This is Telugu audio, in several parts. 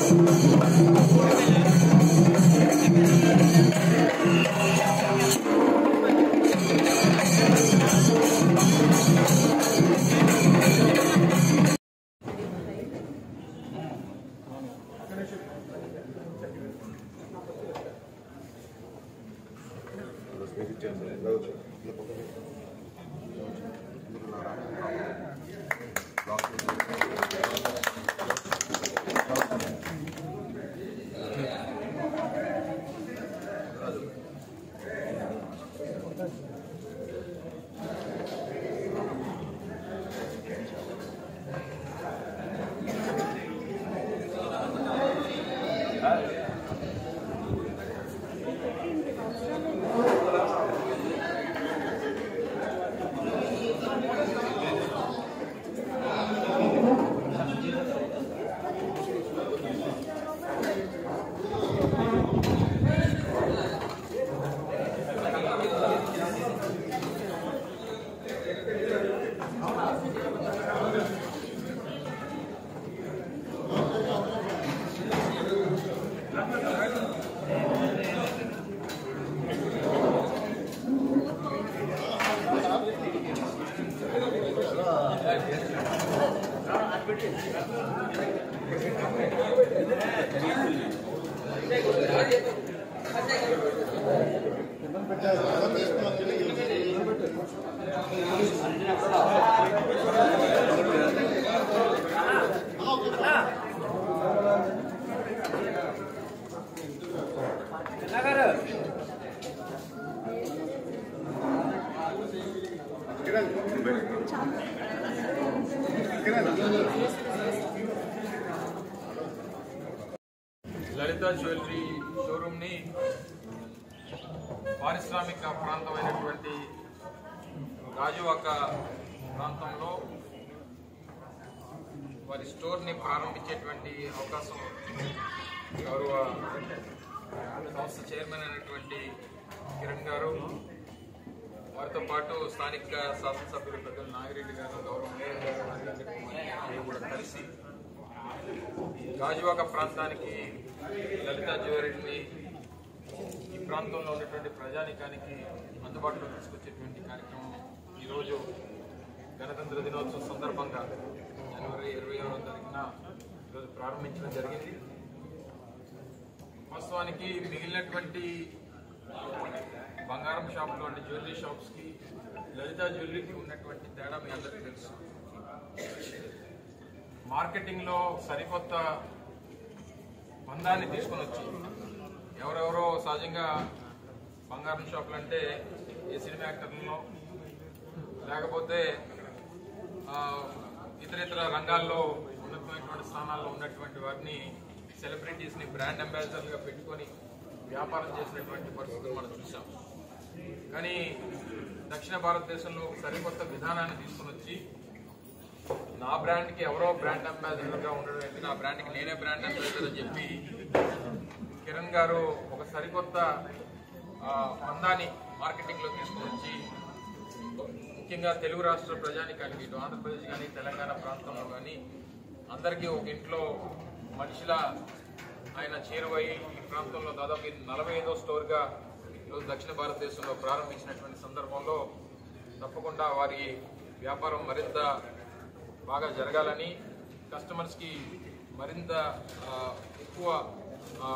లలిత జ్యువెలరీ షోరూమ్ని పారిశ్రామిక ప్రాంతమైనటువంటి గాజువాక ప్రాంతంలో వారి స్టోర్ని ప్రారంభించేటువంటి అవకాశం గౌరవ సంస్థ చైర్మన్ అయినటువంటి కిరణ్ గారు వారితో పాటు స్థానిక శాసనసభ్యులు పెద్దలు నాగిరెడ్డి గారు గౌరవ మేయర్ గారు రాజేంద్ర కుమార్ గారు కూడా కలిసి గాజువాక ప్రాంతానికి లలిత జ్యువెలరీని ఈ ప్రాంతంలో ఉన్నటువంటి ప్రజానికానికి అందుబాటులో తీసుకొచ్చేటువంటి కార్యక్రమం ఈరోజు గణతంత్ర దినోత్సవం సందర్భంగా జనవరి ఇరవై ఆరో తారీఖున ఈరోజు ప్రారంభించడం జరిగింది వాస్తవానికి మిగిలినటువంటి బంగారం షాపులు అంటే జ్యువెలరీ షాప్స్కి లలిత జ్యువెలరీకి ఉన్నటువంటి తేడా మీ అందరికీ తెలుసు మార్కెటింగ్లో సరికొత్త బంధాన్ని తీసుకొని వచ్చి ఎవరెవరో సహజంగా బంగారం షాపులు అంటే ఏ సినిమా యాక్టర్లలో లేకపోతే ఆ, ఇతర ఇతర రంగాల్లో ఉన్నతమైనటువంటి స్థానాల్లో ఉన్నటువంటి వారిని సెలబ్రిటీస్ని బ్రాండ్ అంబాసిడర్లుగా పెట్టుకొని వ్యాపారం చేసినటువంటి పరిస్థితులు మనం చూసాం కానీ దక్షిణ భారతదేశంలో ఒక సరికొత్త విధానాన్ని తీసుకొని వచ్చి నా బ్రాండ్కి ఎవరో బ్రాండ్ అంబాసిడర్గా ఉండడం ఏంటి నా బ్రాండ్కి నేనే బ్రాండ్ అంబాసిడర్ అని చెప్పి కిరణ్ గారు ఒక సరికొత్త ఆ, పందాన్ని మార్కెటింగ్లో తీసుకొని వచ్చి ముఖ్యంగా తెలుగు రాష్ట్ర ప్రజానికానికి ఇటు ఆంధ్రప్రదేశ్ కానీ తెలంగాణ ప్రాంతంలో కానీ అందరికీ ఒక ఇంట్లో మనిషిలా ఆయన చేరువై ఈ ప్రాంతంలో దాదాపు ఇది నలభై ఐదో స్టోర్గా ఈరోజు దక్షిణ భారతదేశంలో ప్రారంభించినటువంటి సందర్భంలో తప్పకుండా వారి వ్యాపారం మరింత బాగా జరగాలని కస్టమర్స్కి మరింత ఆ, ఎక్కువ ఆ,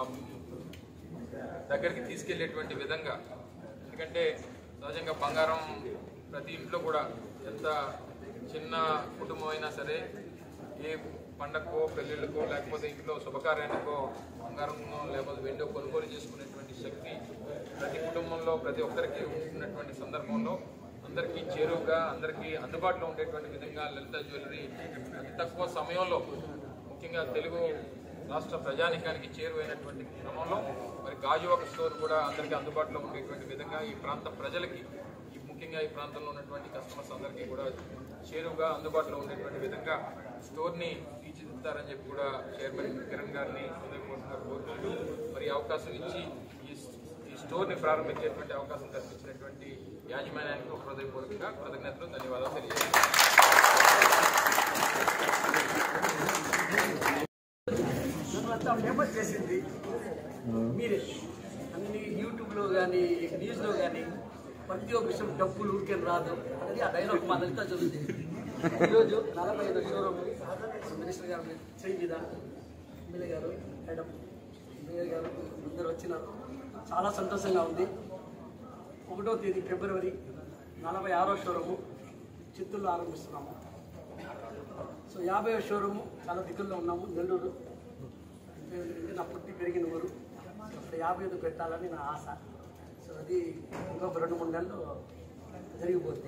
దగ్గరికి తీసుకెళ్లేటువంటి విధంగా ఎందుకంటే సహజంగా బంగారం ప్రతి ఇంట్లో కూడా ఎంత చిన్న కుటుంబం అయినా సరే ఏ పండగకో పెళ్ళిళ్ళకో లేకపోతే ఇంట్లో శుభకార్యానికో బంగారం లేకపోతే వెండో కొనుగోలు చేసుకునేటువంటి శక్తి ప్రతి కుటుంబంలో ప్రతి ఒక్కరికి ఉన్నటువంటి సందర్భంలో అందరికీ చేరువుగా అందరికీ అందుబాటులో ఉండేటువంటి విధంగా లలిత జ్యువెలరీ అతి తక్కువ సమయంలో ముఖ్యంగా తెలుగు రాష్ట్ర ప్రజానికానికి చేరువైనటువంటి క్రమంలో మరి గాజువాక స్టోర్ కూడా అందరికీ అందుబాటులో ఉండేటువంటి విధంగా ఈ ప్రాంత ప్రజలకి ఈ ముఖ్యంగా ఈ ప్రాంతంలో ఉన్నటువంటి కస్టమర్స్ అందరికీ కూడా చేరువుగా అందుబాటులో ఉండేటువంటి విధంగా స్టోర్ని తీర్చిదిద్దారని చెప్పి కూడా చైర్మన్ కిరణ్ గారిని హృదయపూర్వకంగా కోరుకుంటూ మరి ఈ అవకాశం ఇచ్చి ఈ ఈ స్టోర్ని ప్రారంభించేటువంటి అవకాశం కల్పించినటువంటి యాజమాన్యానికి హృదయపూర్వకంగా కృతజ్ఞతలు ధన్యవాదాలు తెలియజేస్తాను ఇంత ఫేమస్ చేసింది మీరే అన్ని యూట్యూబ్లో కానీ న్యూస్లో కానీ ప్రతి ఒక్క విషయం డబ్బులు ఊరికే రాదు అనేది ఆ డైలాగ్ మా దళిత చదువుతుంది ఈరోజు నలభై ఐదు షోరూమ్ మినిస్టర్ గారు చేయి మీద ఎమ్మెల్యే గారు మేడం మేయర్ గారు అందరు వచ్చినారు చాలా సంతోషంగా ఉంది ఒకటో తేదీ ఫిబ్రవరి నలభై ఆరో షోరూము చిత్తూరులో ఆరంభిస్తున్నాము సో యాభై షోరూము చాలా దగ్గరలో ఉన్నాము నెల్లూరు ఎందుకంటే నా పుట్టి పెరిగిన ఊరు ఇప్పుడు యాభై ఐదు పెట్టాలని నా ఆశ సో అది ఇంకొక రెండు మూడు నెలలు జరిగిపోద్ది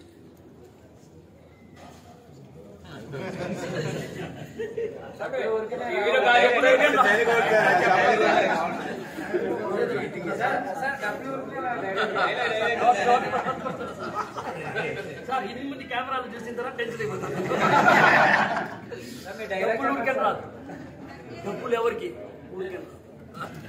సార్ ఎనిమిది మంది కెమెరాలు చూసిన తర్వాత టెన్షన్ అయిపోతాను డబ్బులు ఊరికే రాదు డబ్బులు ఎవరికి ఊరికే రాదు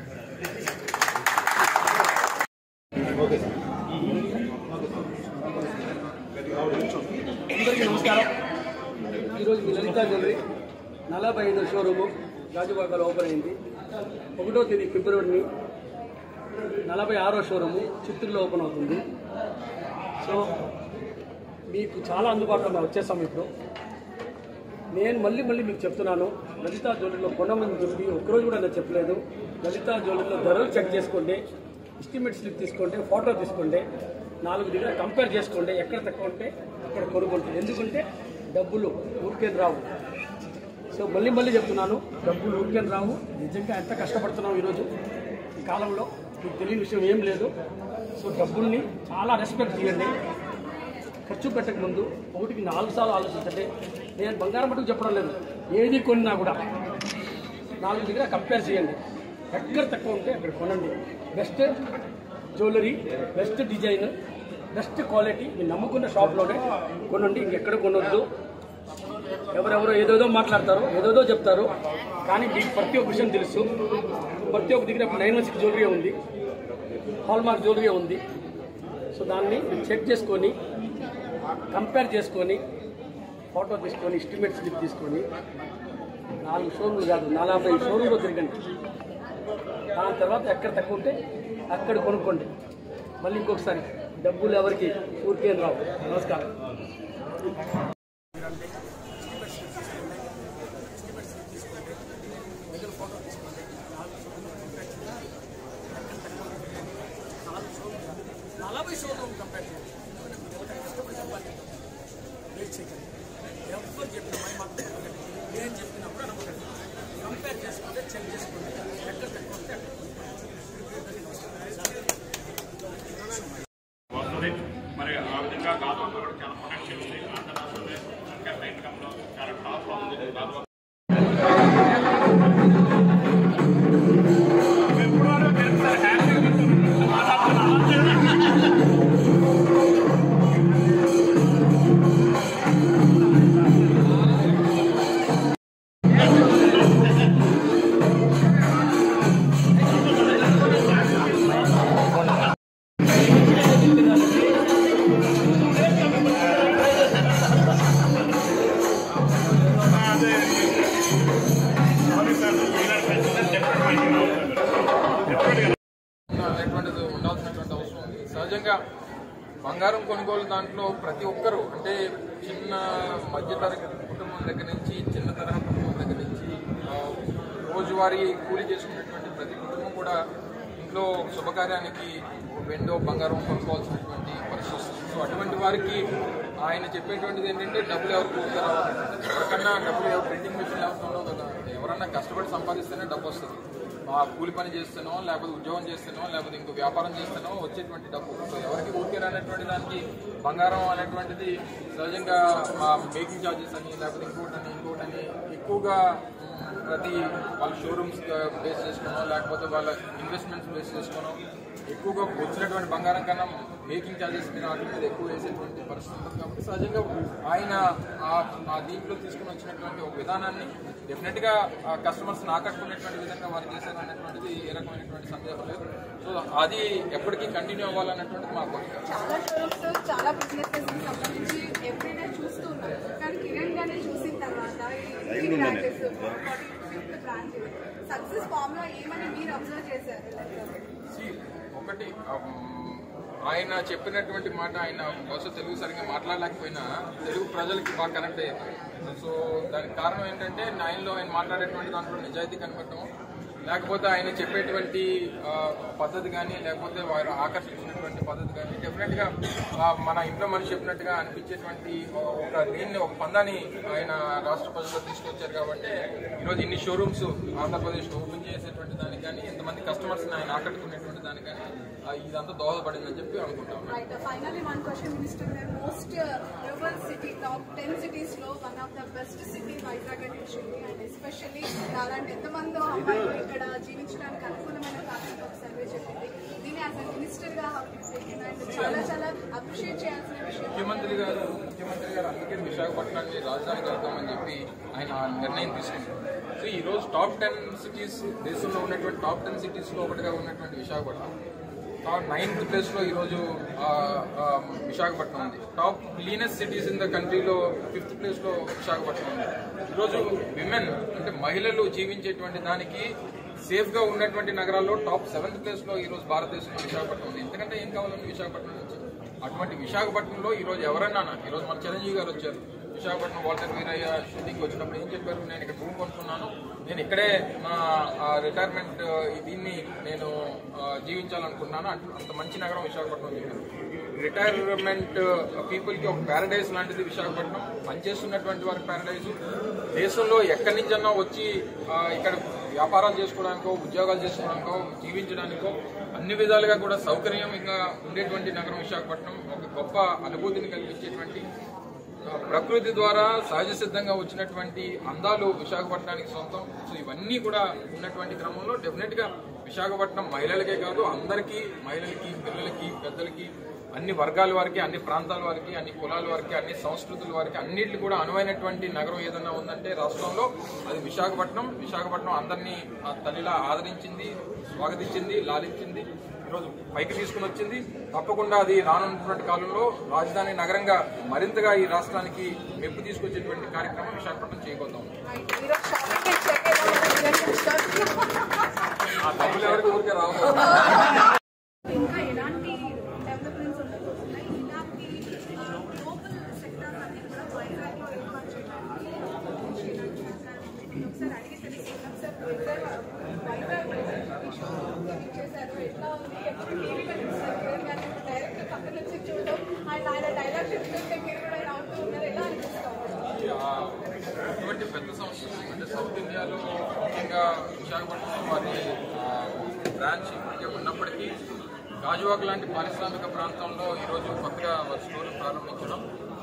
అందరికీ నమస్కారం ఈరోజు మీ లలితా జ్యువెలరీ నలభై ఐదో షోరూము గాజువాకలో ఓపెన్ అయింది ఒకటో తేదీ ఫిబ్రవరిని నలభై ఆరో షోరూము చిత్తూరులో ఓపెన్ అవుతుంది సో మీకు చాలా అందుబాటులో మేము వచ్చేసాం ఇప్పుడు నేను మళ్ళీ మళ్ళీ మీకు చెప్తున్నాను లలితా జ్యువెలరీలో కొనమని చెప్పి ఒక్కరోజు కూడా నేను చెప్పలేదు లలితా జ్యువెలరీలో ధరలు చెక్ చేసుకోండి ఎస్టిమేట్ స్లిప్ తీసుకోండి ఫోటో తీసుకోండి నాలుగు దగ్గర కంపేర్ చేసుకోండి ఎక్కడ తక్కువ ఉంటే అక్కడ కొనుక్కుంటుంది ఎందుకంటే డబ్బులు ఊరికే రావు సో మళ్ళీ మళ్ళీ చెప్తున్నాను డబ్బులు ఊరికే రావు నిజంగా ఎంత కష్టపడుతున్నాం ఈరోజు ఈ కాలంలో మీకు తెలియని విషయం ఏం లేదు సో డబ్బుల్ని చాలా రెస్పెక్ట్ చేయండి ఖర్చు పెట్టక ముందు ఒకటికి నాలుగు సార్లు ఆలోచించండి నేను బంగారం మటుకు చెప్పడం లేదు ఏది కొన్నా కూడా నాలుగు దగ్గర కంపేర్ చేయండి ఎక్కడ తక్కువ ఉంటే అక్కడ కొనండి best jewellery best design best quality మీరు నమ్ముకున్న షాప్లోనే కొనండి ఇంకెక్కడ కొనొద్దు ఎవరెవరో ఏదేదో మాట్లాడతారు ఏదేదో చెప్తారు కానీ మీకు ప్రతి ఒక్క విషయం తెలుసు ప్రతి ఒక్క దగ్గర నైన్ వన్ సిక్స్ జ్యువెలరీ ఉంది హాల్మార్క్ జ్యువెలరీ ఉంది సో దాన్ని చెక్ చేసుకొని కంపేర్ చేసుకొని ఫోటో తీసుకొని ఎస్టిమేట్ స్లిప్ తీసుకొని నాలుగు షోరూమ్లు కాదు నలభై షోరూమ్లో తిరగండి దాని తర్వాత ఎక్కడ తక్కువ ఉంటే అక్కడ కొనుక్కోండి మళ్ళీ ఇంకొకసారి డబ్బులు ఎవరికి ఊరికేం రావు నమస్కారం నలభై షోరూమ్ కంపేర్ చేయండి ఎవరైనా కష్టపడి సంపాదించాలి వెయిట్ చేయకండి ఎవరు చెప్పిన మై మాత్రం నమ్మకండి నేను చెప్పినప్పుడు నమ్మకండి కంపేర్ చేసుకుంటే చెక్ చేసుకోండి ఎక్కడ తక్కువ ఉంటే అక్కడ వస్తుంది మరి ఆ విధంగా గాజువాకలో కూడా చాలా పొటెన్షియల్ ఉంది ఆంధ్రప్రదేశ్లో ఇంకా రైట్ కమ్లో చాలా టాప్లో ఉంది గాజువాక ఎప్పుడో తెలుసు సార్ హ్యాపీగా అనేటువంటిది ఉండాల్సినటువంటి అవసరం ఉంది సహజంగా బంగారం కొనుగోలు దాంట్లో ప్రతి ఒక్కరూ అంటే చిన్న మధ్యతరగతి కుటుంబం దగ్గర నుంచి చిన్న తరహా కుటుంబం దగ్గర నుంచి ఆ, రోజువారీ కూలి చేసుకునేటువంటి ప్రతి కుటుంబం కూడా ఇంట్లో శుభకార్యానికి వెండో బంగారం కొనుక్కోవాల్సినటువంటి పరిస్థితి వస్తుంది. సో అటువంటి వారికి ఆయన చెప్పేటువంటిది ఏంటంటే డబ్బులు ఎవరు కూర్చారు ఎవరికన్నా డబ్బులు ఎవరు ప్రింటింగ్ మిషన్ లేకుండా కదా ఎవరన్నా కష్టపడి సంపాదిస్తేనే డబ్బు వస్తుంది ఆ కూలి పని చేస్తానో లేకపోతే ఉద్యోగం చేస్తానో లేకపోతే ఇంకో వ్యాపారం చేస్తానో వచ్చేటువంటి డబ్బు సో ఎవరికి ఊరికే అనేటువంటి దానికి బంగారం అనేటువంటిది సహజంగా మేకింగ్ ఛార్జెస్ అని లేకపోతే ఇంకోటని ఇంకోటని ఎక్కువగా మ్, ప్రతి వాళ్ళ షోరూమ్స్ బేస్ చేసుకోనో లేకపోతే వాళ్ళ ఇన్వెస్ట్మెంట్స్ బేస్ చేసుకోనో ఎక్కువగా వచ్చినటువంటి బంగారం కన్నా మేకింగ్ ఛార్జెస్ మీద వాటి మీద ఎక్కువ వేసేటువంటి పరిస్థితి ఉంటుంది కాబట్టి సహజంగా ఆయన ఆ- ఆ దీంట్లో తీసుకుని వచ్చినటువంటి ఒక విధానాన్ని డెఫినెట్ గా ఆ కస్టమర్స్ ఆకట్టుకునేటువంటి విధంగా వారు చేశారు అనేటువంటిది ఏ రకమైనటువంటి సందేహం లేదు సో అది ఎప్పటికీ కంటిన్యూ అవ్వాలన్నటువంటిది మా కోరిక చాలా షోరూమ్స్ చాలా బిజినెసెస్ కి సంబంధించి ఎవ్రీడే చూస్తూ ఉన్నాం కానీ కిరణ్ గారిని చూసిన తర్వాత ఈ branches fifth branch success formula ఏమని మీరు అబ్జర్వ్ చేశారు See, ఒకటి um, ఆయన చెప్పినటువంటి మాట ఆయన బహుశా తెలుగు సరిగ్గా మాట్లాడలేకపోయినా తెలుగు ప్రజలకి బాగా కనెక్ట్ అయ్యారు సో దానికి కారణం ఏంటంటే ఆయనలో ఆయన మాట్లాడేటువంటి దాంట్లో నిజాయితీ కనబడటం లేకపోతే ఆయన చెప్పేటువంటి ఆ, పద్ధతి కానీ లేకపోతే వారు ఆకర్షించినటువంటి పద్ధతి కానీ డెఫినెట్గా మన ఇంట్లో మనిషి చెప్పినట్టుగా అనిపించేటువంటి ఒక దీన్ని ఒక పందాన్ని ఆయన రాష్ట్ర ప్రజల్లో తీసుకొచ్చారు కాబట్టి ఈరోజు ఇన్ని షోరూమ్స్ ఆంధ్రప్రదేశ్లో ఓపెన్ చేసేటువంటి దానికి కానీ ఇంతమంది కస్టమర్స్ని ఆయన ఆకట్టుకునేటువంటి దానికి కానీ ఆ, ఇదంతా దోహదపడిందని చెప్పి అనుకుంటాం right finally one question minister గారు most river city top ten cities లో one of the best city Vizag అని వచ్చింది అండ్ ఎస్పెషల్లీ అలాంటి ఎంతమందో అమ్మాయిలు ఇక్కడ జీవించడానికి అనుకూలమైన కారణం ఒక సర్వే చెప్పింది దీన్ని యాజ్ అ మినిస్టర్ గా how you take it and చాలా చాలా అప్రిషియేట్ చేయాల్సిన విషయం ముఖ్యమంత్రి గారు ముఖ్యమంత్రి గారు అందుకే విశాఖపట్నాన్ని రాజధాని చేద్దామని చెప్పి ఆయన ఆ నిర్ణయం తీసుకున్నారు సో ఈ రోజు టాప్ టెన్ సిటీస్ దేశంలో ఉన్నటువంటి టాప్ టెన్ సిటీస్ లో ఒకటిగా ఉన్నటువంటి విశాఖపట్నం టాప్ నైన్త్ ప్లేస్ లో ఈరోజు ఆ, ఆ, విశాఖపట్నం ఉంది top cleanest cities in the కంట్రీలో ఫిఫ్త్ ప్లేస్ లో విశాఖపట్నం ఉంది ఈరోజు విమెన్ అంటే మహిళలు జీవించేటువంటి దానికి సేఫ్ గా ఉన్నటువంటి నగరాల్లో టాప్ సెవెంత్ ప్లేస్ లో ఈ రోజు భారతదేశంలో విశాఖపట్నం ఉంది ఎందుకంటే ఏం కావాలండి విశాఖపట్నం నుంచి అటువంటి విశాఖపట్నంలో ఈ రోజు ఎవరన్నా ఈ రోజు మన చిరంజీవి గారు వచ్చారు విశాఖపట్నం వాల్టర్ వీరయ్య షూటింగ్ వచ్చినప్పుడు ఏం చెప్పారు నేను ఇక్కడ రూమ్ కొనుక్కున్నాను నేను ఇక్కడే నా రిటైర్మెంట్ దీన్ని నేను ఆ, జీవించాలనుకున్నాను అంత- అంత మంచి నగరం విశాఖపట్నం అని చెప్పారు రిటైర్మెంట్ పీపుల్ కి ఒక ప్యారడైజ్ లాంటిది విశాఖపట్నం పనిచేస్తున్నటువంటి వారికి ప్యారడైజ్ దేశంలో ఎక్కడి నుంచన్నా వచ్చి ఆ, ఇక్కడ వ్యాపారాలు చేసుకోవడానికో ఉద్యోగాలు చేసుకోవడానికో జీవించడానికో అన్ని విధాలుగా కూడా సౌకర్యంగా ఉండేటువంటి నగరం విశాఖపట్నం ఒక గొప్ప అనుభూతిని కలిగించేటువంటి ఆ, ప్రకృతి ద్వారా సహజ సిద్ధంగా వచ్చినటువంటి అందాలు విశాఖపట్నానికి సొంతం సో ఇవన్నీ కూడా ఉన్నటువంటి క్రమంలో డెఫినెట్ గా విశాఖపట్నం మహిళలకే కాదు అందరికీ మహిళలకి పిల్లలకి పెద్దలకి అన్ని వర్గాల వారికి అన్ని ప్రాంతాల వారికి అన్ని కులాల వారికి అన్ని సంస్కృతుల వారికి అన్నింటికి కూడా అనువైనటువంటి నగరం ఏదైనా ఉందంటే రాష్ట్రంలో అది విశాఖపట్నం విశాఖపట్నం అందరినీ ఆ తల్లిలా ఆదరించింది స్వాగతించింది లాలించింది ఈరోజు పైకి తీసుకుని వచ్చింది తప్పకుండా అది రానున్నటువంటి కాలంలో రాజధాని నగరంగా మరింతగా ఈ రాష్ట్రానికి మెప్పు తీసుకొచ్చేటువంటి కార్యక్రమం విశాఖపట్నం చేయబోతాం రైట్ ఈరోజు షాపింగ్ చెక్ ఆ డబ్బులు ఎవరికి ఊరికే రావు ఇంకా ఎలాంటి డెవలప్మెంట్స్ ఉండబోతున్నాయి ఇలాంటి గ్లోబల్ సెక్టార్ అనేది కూడా వైజాగ్లో ఏర్పాటు చేయడానికి శ్రీలంక గారు ఒకసారి అడిగి తెలుసుకుందాం సార్ వైజాగ్ వైజాగ్ ఈ షోరూమ్కి ఇచ్చేసారు ఎట్లా ఉంది ఎప్పుడు టీవీలో చూస్తారు కిరణ్ గారిని డైరెక్ట్ పక్కన నుంచి చూడడం ఆయన ఆయన డైలాగ్ చెప్తుంటే మీరు కూడా నవ్వుతూ ఉన్నారు ఎలా అనిపిస్తారు ఆ, ఇటువంటి పెద్ద సంస్థలు అంటే సౌత్ ఇండియాలో ముఖ్యంగా విశాఖపట్నం వారి ఆ, బ్రాంచ్ ఇప్పటికే ఉన్నప్పటికీ గాజువాక్ లాంటి పారిశ్రామిక ప్రాంతంలో ఈరోజు కొత్తగా వారి స్టోర్ ప్రారంభించడం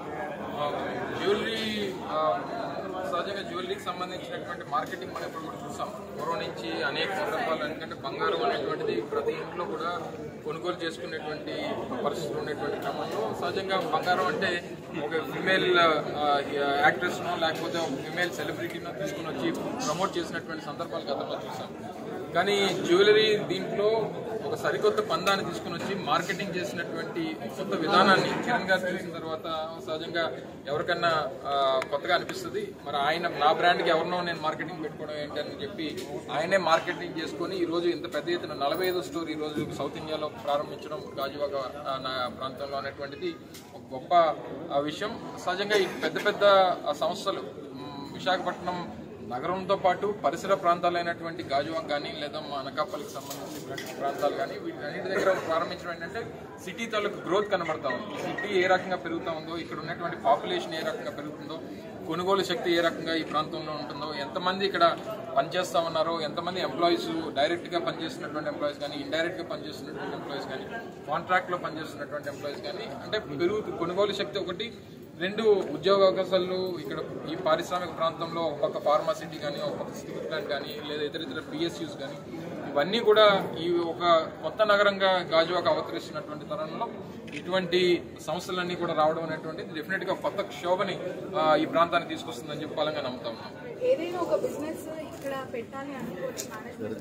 ఆ, జ్యువెలరీ ఆ, సహజంగా జ్యువెలరీకి సంబంధించినటువంటి మార్కెటింగ్ మనం ఇప్పుడు కూడా చూసాం పూర్వం నుంచి అనేక సందర్భాలు ఎందుకంటే బంగారం అనేటువంటిది ప్రతి ఇంట్లో కూడా కొనుగోలు చేసుకునేటువంటి పరిస్థితులు ఉన్నటువంటి క్రమంలో సహజంగా బంగారం అంటే ఒక ఫిమేల్ యాక్ట్రెస్నో లేకపోతే ఒక ఫిమేల్ సెలబ్రిటీనో తీసుకుని వచ్చి ప్రమోట్ చేసినటువంటి సందర్భాలు గతంలో చూసాం కానీ జ్యువెలరీ దీంట్లో ఒక సరికొత్త పందాన్ని తీసుకుని వచ్చి మార్కెటింగ్ చేసినటువంటి కొత్త విధానాన్ని కిరణ్ గారు చూసిన తర్వాత సహజంగా ఎవరికన్నా ఆ, కొత్తగా అనిపిస్తుంది మరి ఆయన నా బ్రాండ్కి ఎవరినో నేను మార్కెటింగ్ పెట్టుకోవడం ఏంటి అని చెప్పి ఆయనే మార్కెటింగ్ చేసుకొని ఈ రోజు ఇంత పెద్ద ఎత్తున నలభై ఐదు స్టోర్ ఈ రోజు సౌత్ ఇండియాలో ప్రారంభించడం గాజువాక ఆ, నా ప్రాంతంలో అనేటువంటిది ఒక గొప్ప ఆ, విషయం సహజంగా ఈ పెద్ద పెద్ద ఆ, సంస్థలు మ్, విశాఖపట్నం నగరంతో పాటు పరిసర ప్రాంతాలైనటువంటి గాజువాక్ కానీ లేదా మా అనకాపల్లికి సంబంధించినటువంటి ప్రాంతాలు కానీ వీటన్నిటి దగ్గర ప్రారంభించడం ఏంటంటే సిటీ తాలూకు గ్రోత్ కనబడతా ఉంది సిటీ ఏ రకంగా పెరుగుతా ఉందో ఇక్కడ ఉన్నటువంటి పాపులేషన్ ఏ రకంగా పెరుగుతుందో కొనుగోలు శక్తి ఏ రకంగా ఈ ప్రాంతంలో ఉంటుందో ఎంతమంది ఇక్కడ పనిచేస్తా ఉన్నారో ఎంతమంది ఎంప్లాయీస్ డైరెక్ట్ గా పనిచేస్తున్నటువంటి ఎంప్లాయీస్ కానీ ఇండైరెక్ట్ గా పనిచేస్తున్నటువంటి ఎంప్లాయీస్ కానీ కాంట్రాక్ట్ లో పనిచేస్తున్నటువంటి ఎంప్లాయీస్ కానీ అంటే పెరుగు కొనుగోలు శక్తి ఒకటి రెండు ఉద్యోగ అవకాశాలు ఇక్కడ ఈ పారిశ్రామిక ప్రాంతంలో ఒక పక్క ఫార్మాసిటీ కానీ ఒక పక్క స్టీల్ ప్లాంట్ కానీ లేదా ఇతర ఇతర పిఎస్యూస్ కానీ ఇవన్నీ కూడా ఈ ఒక కొత్త నగరంగా గాజువాక అవతరిస్తున్నటువంటి తరుణంలో ఇటువంటి సంస్థలన్నీ కూడా రావడం అనేటువంటిది డెఫినెట్ గా కొత్త క్షోభని ఆ, ఈ ప్రాంతానికి తీసుకొస్తుందని చెప్పి బలంగా నమ్ముతా ఉన్నాం ఏదైనా ఒక బిజినెస్ ఇక్కడ పెట్టాలి అనుకోని మేనేజ్మెంట్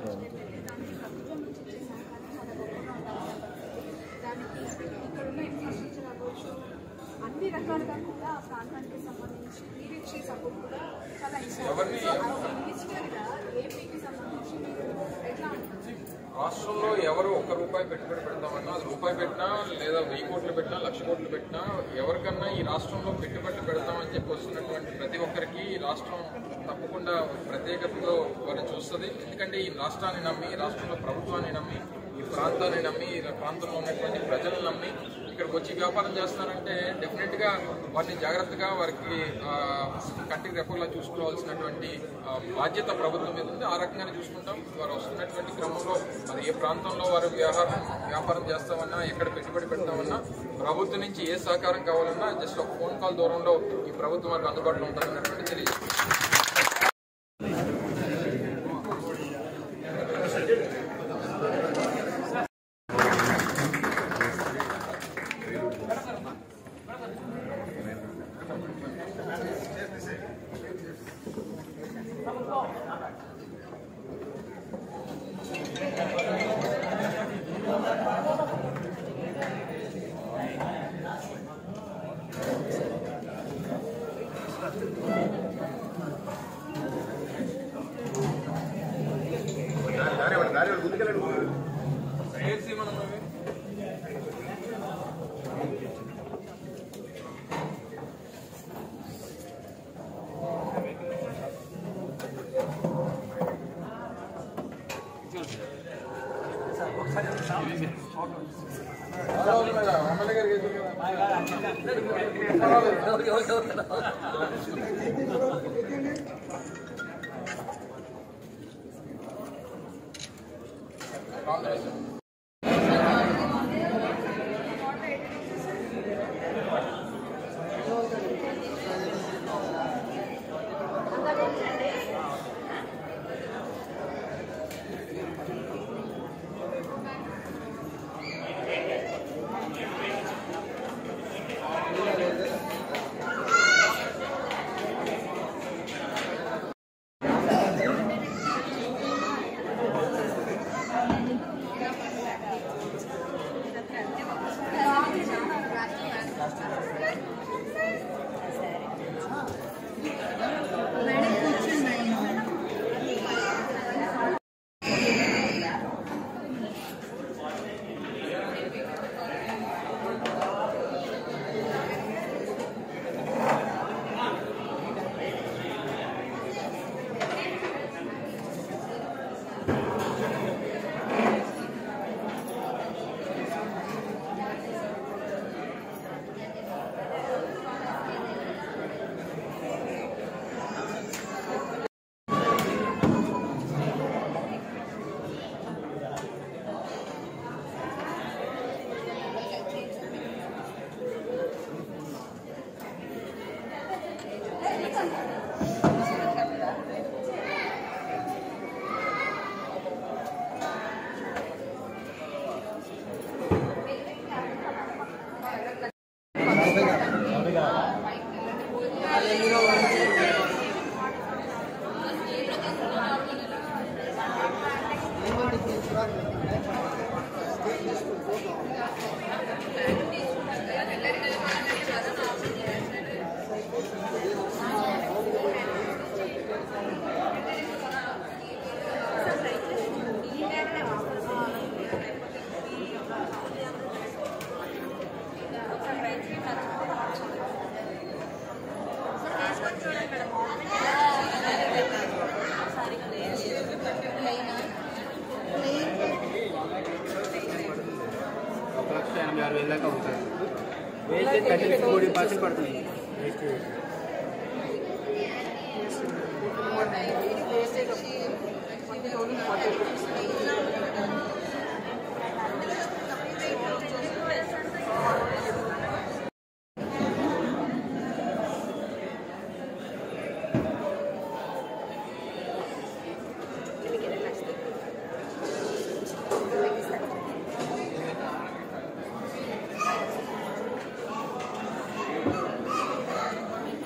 దానికి ప్రభుత్వం నుంచి ఇచ్చే సహకారం చాలా గొప్పగా ఉండాలి దానికి ఇక్కడ ఉన్న ఇన్ఫ్రాస్ట్రక్చర్ అవ్వచ్చు అన్ని రకాలుగా కూడా ఆ ప్రాంతానికి సంబంధించి మీరు ఇచ్చే సపోర్ట్ కూడా చాలా ఎవరిని- మినిస్టర్ ఏపీకి సంబంధించి మీకు ఎట్లా ఉంటుంది రాష్ట్రంలో ఎవరు ఒక్క రూపాయి పెట్టుబడి పెడతామన్నా అది రూపాయి పెట్టినా లేదా వెయ్యి కోట్లు పెట్టినా లక్ష కోట్లు పెట్టినా ఎవరికన్నా ఈ రాష్ట్రంలో పెట్టుబడులు పెడతామని చెప్పి వస్తున్నటువంటి ప్రతి ఒక్కరికి ఈ రాష్ట్రం తప్పకుండా ప్రత్యేకతతో వారిని చూస్తుంది ఎందుకంటే ఈ రాష్ట్రాన్ని నమ్మి ఈ రాష్ట్రంలో ప్రభుత్వాన్ని నమ్మి ఈ ప్రాంతాన్ని నమ్మి ఈ ప్రాంతంలో ఉన్నటువంటి ప్రజలను నమ్మి ఇక్కడికి వచ్చి వ్యాపారం చేస్తున్నారంటే డెఫినెట్ గా వారిని జాగ్రత్తగా వారికి ఆ, కంటికి రెప్పలా చూసుకోవాల్సినటువంటి ఆ, బాధ్యత ప్రభుత్వం మీద ఉంది ఆ రకంగానే చూసుకుంటాం వారు వస్తున్నటువంటి క్రమంలో మరి ఏ ప్రాంతంలో వారు వ్యవహారం వ్యాపారం చేస్తామన్నా ఎక్కడ పెట్టుబడి పెడతామన్నా ప్రభుత్వం నుంచి ఏ సహకారం కావాలన్నా జస్ట్ ఒక ఫోన్ కాల్ దూరంలో ఈ ప్రభుత్వం వారికి అందుబాటులో ఉంటుందన్నటువంటి తెలియదు ఎమ్మెల్యే గారికి కాంగ్రెస్ ఒక లక్ష ఎనభై ఆరు వేల దాకా అవుతుంది వేస్ట్ థర్టీ ఫోర్టీ పర్సెంట్ పడుతుంది వేస్ట్ ఆ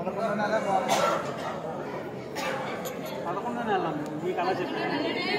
పదకొండు నెలలు మీకు అలా చెప్పాను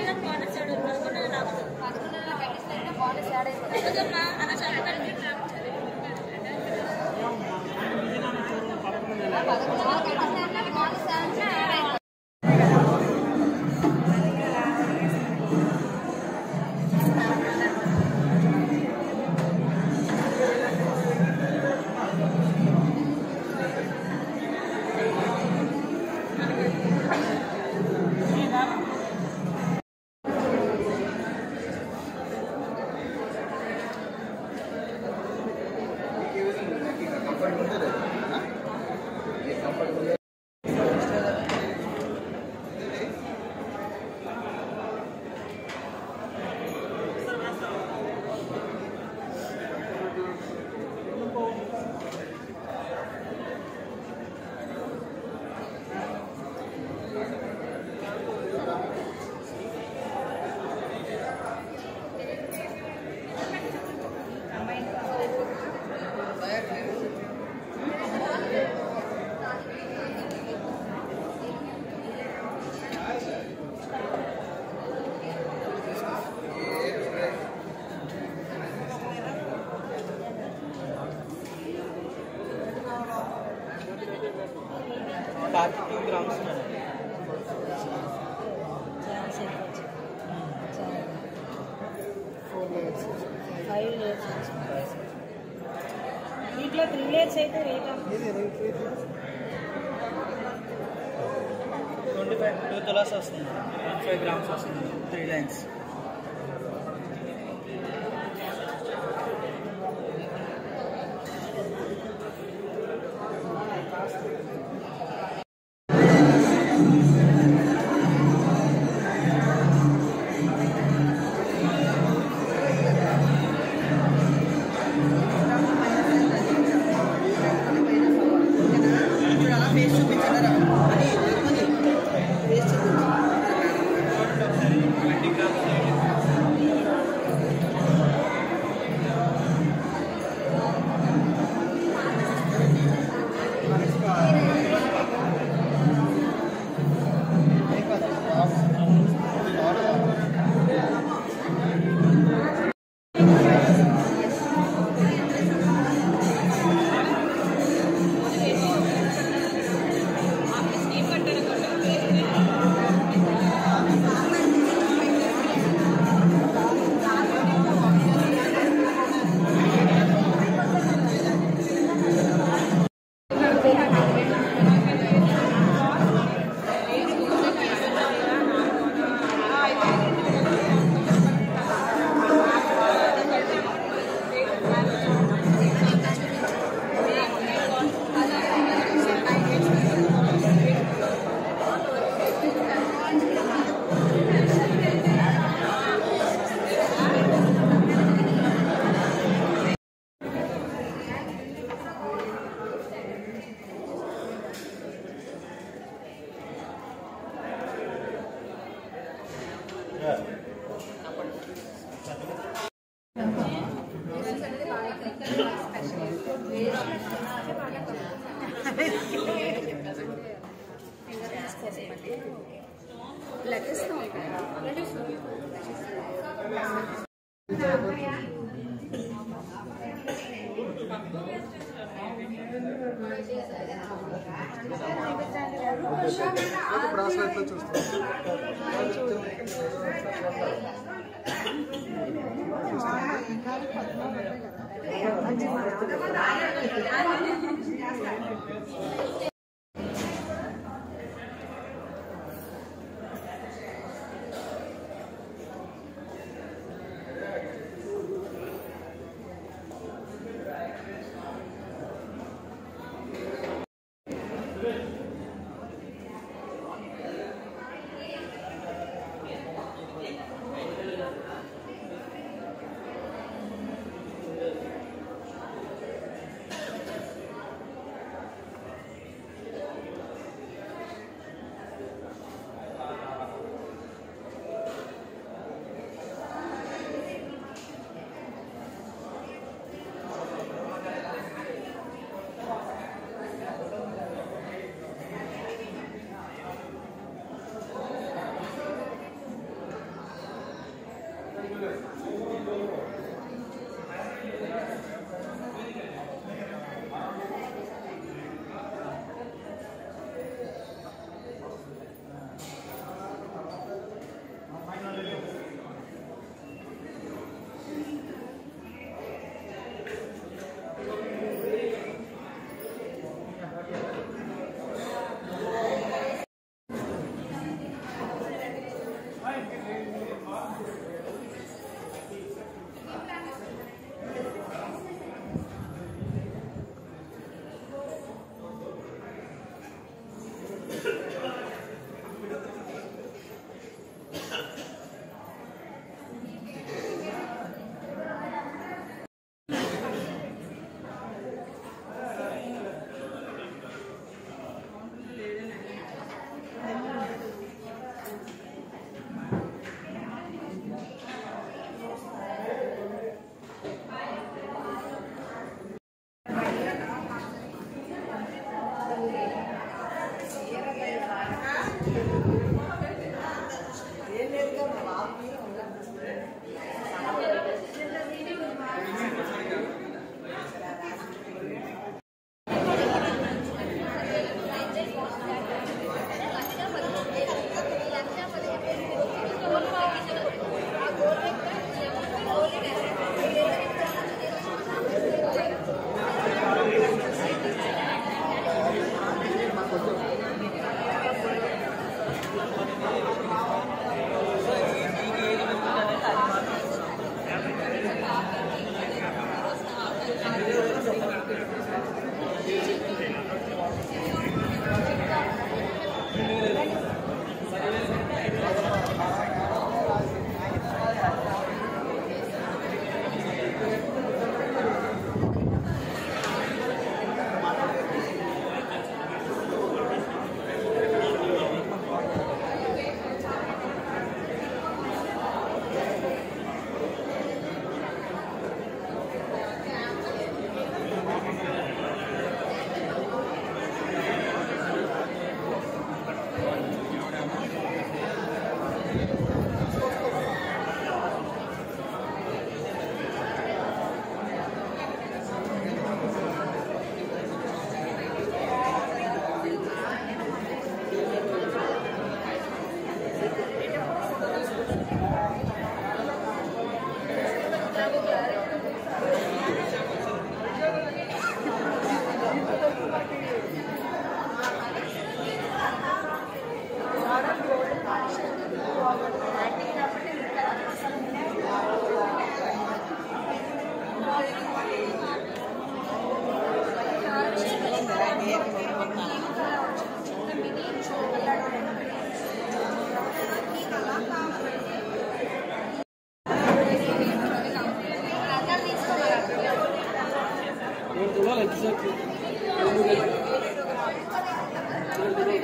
కార్కి టూ గ్రామ్స్ ఫైవ్ లేయర్స్ వీటిలో త్రీ లేయర్స్ అయితే రేట్ ట్వంటీ ఫైవ్ టూ తులాస్ వస్తుంది వన్ ఫైవ్ గ్రామ్స్ వస్తుంది త్రీ లైన్స్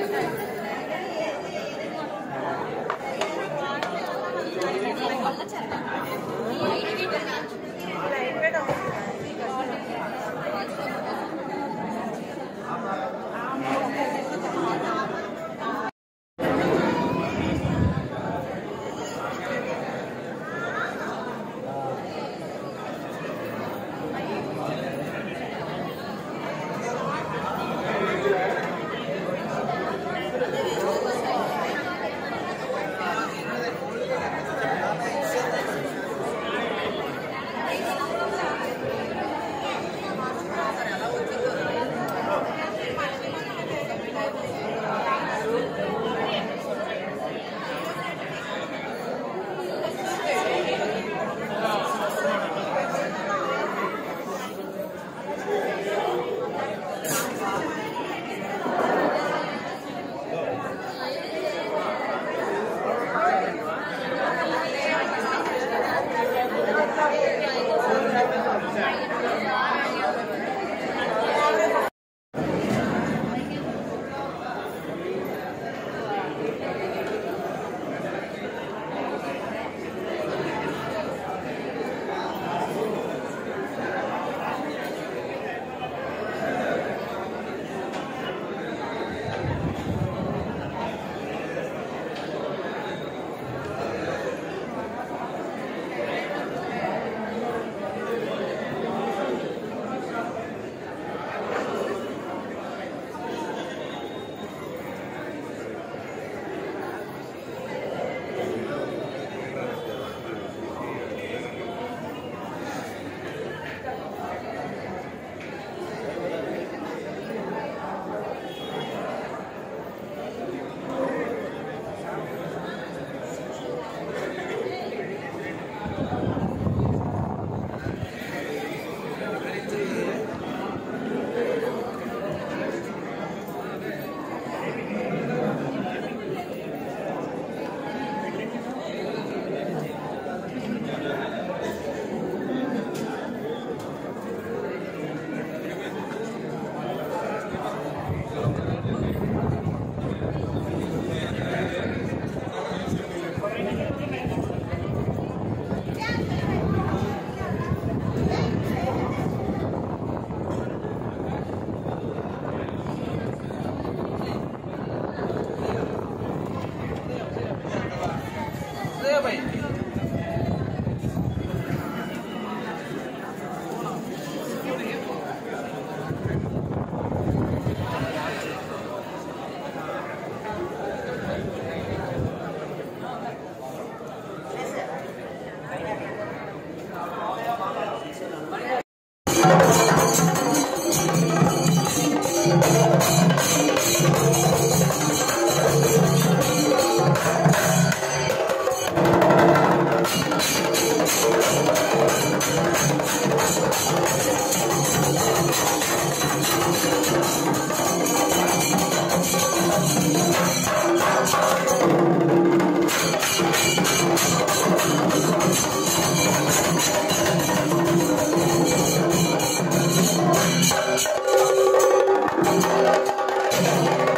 Thank